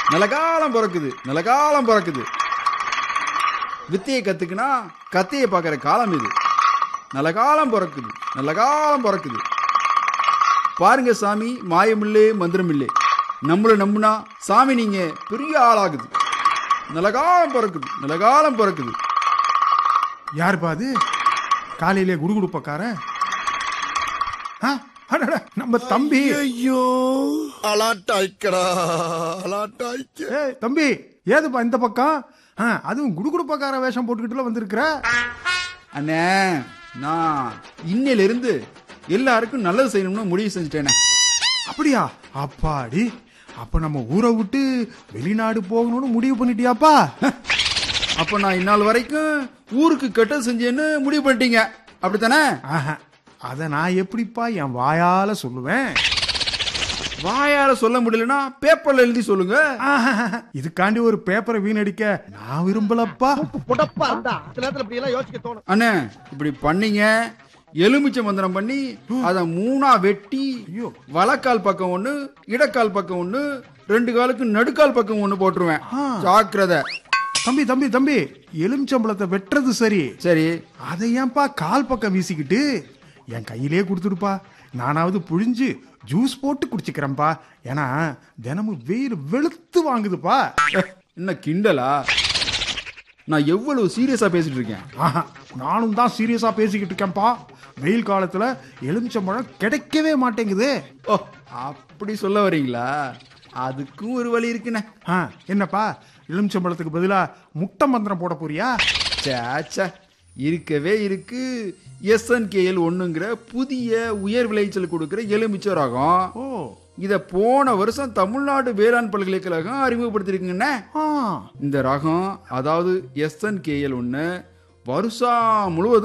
நிலகாலம் பிறக்குது நிலகாலம் பிறக்குது வித்தையை கத்துக்கினா கத்தையை பார்க்குற காலம் இது நல்ல காலம் பிறக்குது நல்ல காலம் பிறக்குது பாருங்க சாமி மாயமில்லே மந்திரமில்லே நம்மளை நம்புனா சாமி நீங்க பெரிய ஆளாகுது நல்ல காலம் பிறக்குது நல்ல காலம் பிறக்குது யாருப்பா அது காலையிலே குடுகுடுப்பக்காரன் ஆ, அடடட, நம்ம தம்பி ஐயோ அலாட்டாய்க்கடா அலாட்டாய்க்க ஏய் தம்பி ஏதுப்பா இந்த பக்கம் ஆ, அதுவும் குடுகுடுப்பக்கார வேஷம் போட்டுக்கிட்டுல வந்திருக்கிற அண்ணே நான் இன்னையிலிருந்து எல்லாருக்கும் நல்லது செய்யணும்னு முடிவு செஞ்சுட்டேனே அப்படியா அப்பாடி அப்ப நம்ம ஊரை விட்டு வெளிநாடு போகணும்னு முடிவு பண்ணிட்டியாப்பா அப்ப நான் இந்நாள் வரைக்கும் ஊருக்கு கெட்டது செஞ்சேன்னு முடிவு பண்ணிட்டீங்க அப்படித்தானே ஆஹா, அத நான் எப்படிப்பா என் வாயால சொல்லுவேன் வாயால சொல்ல முடியலன்னா பேப்பர்ல எழுதி சொல்லுங்க ஆஹா, இதுக்காண்டி ஒரு பேப்பரை வீணடிக்க நான் விரும்பலப்பா புடப்பா இருந்தா சில நேரத்துல இப்படி எல்லாம் யோசிக்க தோணும் அண்ணே இப்படி பண்ணீங்க எலுமிச்சை மந்திரம் பண்ணி அத மூணா வெட்டி ஐயோ. வலக்கால் பக்கம் ஒண்ணு இடக்கால் பக்கம் ஒண்ணு ரெண்டு காலுக்கு நடுக்கால் பக்கம் ஒண்ணு போட்டுருவேன் ஆ. ஜாக்கிரதை தம்பி தம்பி தம்பி எலுமிச்சம்பளத்தை வெட்டுறது சரி சரி அதை ஏன்பா கால் பக்கம் வீசிக்கிட்டு என் கையிலே கொடுத்துடுப்பா நானாவது புழிஞ்சு ஜூஸ் போட்டு குடிச்சுக்கிறேன்ப்பா ஏன்னா தினமும் வெயில் வெளுத்து வாங்குதுப்பா என்ன கிண்டலா நான் எவ்வளவு சீரியஸா பேசிட்டு இருக்கேன் ஆஹா, நானும் தான் சீரியஸா பேசிக்கிட்டு இருக்கேன்ப்பா வெயில் காலத்துல எலுமிச்சம்பழம் கிடைக்கவே மாட்டேங்குது ஓ அப்படி சொல்ல வரீங்களா அதுக்கும் ஒரு வழி இருக்குண்ணே ஆ, என்னப்பா எலுமிச்சம்பழத்துக்கு பதிலா முட்டை மந்திரம் போட போறியா சேச்சே இருக்கவே இருக்கு எஸ்என்கேஎல் ஒண்ணுங்கிற புதிய உயர் விளைச்சல் கொடுக்கிற எலுமிச்சை ரகம் ஓ இத போன வருஷம் தமிழ்நாடு வேளாண் பல்கலைக்கழகம் அறிமுகப்படுத்திருக்குங்கண்ணே ஆ இந்த ரகம் அதாவது எஸ்என்கேஎல் ஒன்று வருஷம் முழுவதும்